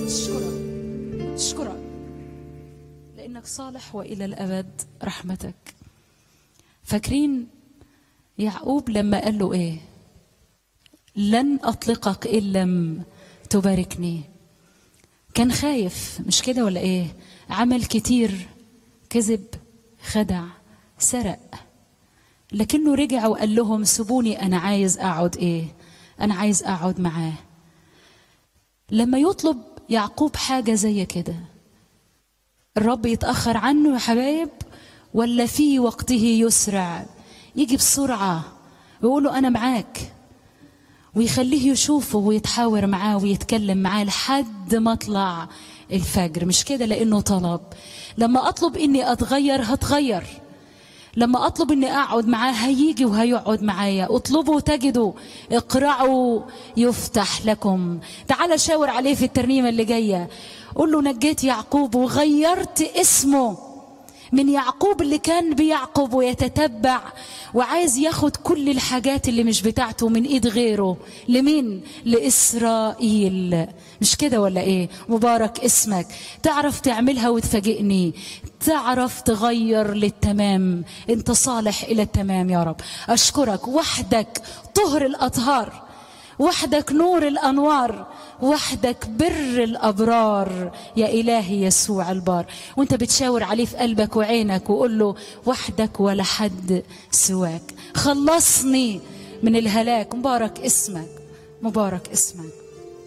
أشكرك أشكرك لأنك صالح وإلى الأبد رحمتك فاكرين يعقوب لما قال له إيه لن أطلقك إن لم تباركني كان خايف مش كده ولا إيه عمل كتير كذب خدع سرق لكنه رجع وقال لهم سيبوني أنا عايز أقعد إيه أنا عايز أقعد معاه لما يطلب يعقوب حاجة زي كده الرب يتأخر عنه يا حبايب ولا في وقته يسرع يجي بسرعة ويقول له أنا معاك ويخليه يشوفه ويتحاور معاه ويتكلم معاه لحد ما اطلع الفجر مش كده لأنه طلب لما أطلب إني أتغير هتغير لما أطلب إني أقعد معاه هيجي وهيقعد معايا اطلبوا تجدوا اقرعوا يفتح لكم تعال شاور عليه في الترنيمة اللي جاية قول له نجيت يعقوب وغيرت اسمه من يعقوب اللي كان بيعقب ويتتبع وعايز ياخد كل الحاجات اللي مش بتاعته من ايد غيره لمين لاسرائيل مش كده ولا ايه مبارك اسمك تعرف تعملها وتفاجئني تعرف تغير للتمام انت صالح الى التمام يا رب اشكرك وحدك طهر الاطهار وحدك نور الانوار وحدك بر الابرار يا الهي يسوع البار وانت بتشاور عليه في قلبك وعينك وقول له وحدك ولا حد سواك خلصني من الهلاك مبارك اسمك مبارك اسمك